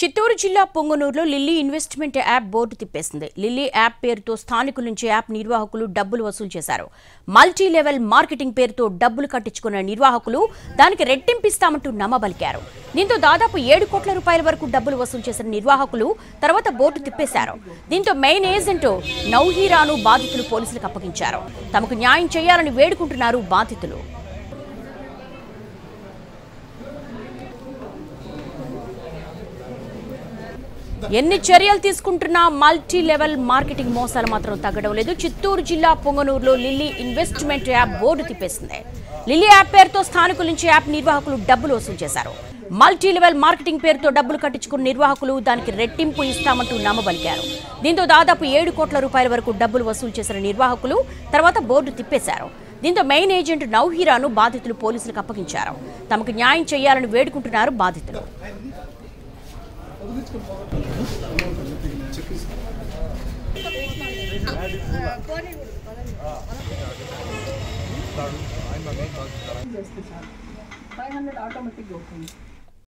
చిత్తూరు జిల్లా పొంగనూరులో Lilly investment app board తిప్పేసింది లిల్లీ యాప్ పేరుతో స్థానికుల నుంచి యాప్ నిర్వాహకులు డబ్బులు వసూలు చేశారు మల్టీ లెవెల్ మార్కెటింగ్ పేరుతో డబ్బులు కట్టించుకున్న నిర్వాహకులు దానికి రెట్టింపిస్తామంటూ నమ్మబలికారు దీంతో దాదాపు ఏడు కోట్ల రూపాయల వరకు డబ్బులు వసూలు చేసిన నిర్వాహకులు తర్వాత బోర్డు తిప్పేశారు దీంతో మెయిన్ ఏజెంట్ నౌహీరాను బాధితులు పోలీసులకు అప్పగించారు తమకు న్యాయం చేయాలని వేడుకుంటున్నారు బాధితులు ఎన్ని చర్యలు తీసుకుంటున్నా మల్టీ లెవెల్ మార్కెటింగ్ మోసాలు మాత్రం తగ్గడం లేదు చిత్తూరు జిల్లా పొంగనూరులో లిల్లీ ఇన్వెస్ట్మెంట్ యాప్ బోర్డు తిప్పేసింది లిల్లీ యాప్ పేరుతో స్థానికుల నుంచి యాప్ నిర్వాహకులు డబ్బులు వసూలు చేశారు మల్టీ లెవెల్ మార్కెటింగ్ పేరుతో డబ్బులు కట్టించుకున్న నిర్వాహకులు దానికి రెట్టింపు ఇస్తామంటూ నమ్మబలికారు దీంతో దాదాపు ఏడు కోట్ల రూపాయల వరకు డబ్బులు వసూలు చేసిన నిర్వాహకులు తర్వాత బోర్డు తిప్పేశారు దీంతో మెయిన్ ఏజెంట్ నౌహీరాను బాధితులు పోలీసులకు అప్పగించారు తమకు న్యాయం చేయాలని వేడుకుంటున్నారు బాధితులు ఫైవ్ హండ్రెడ్ ఆటోమేటిక్గా అవుతుంది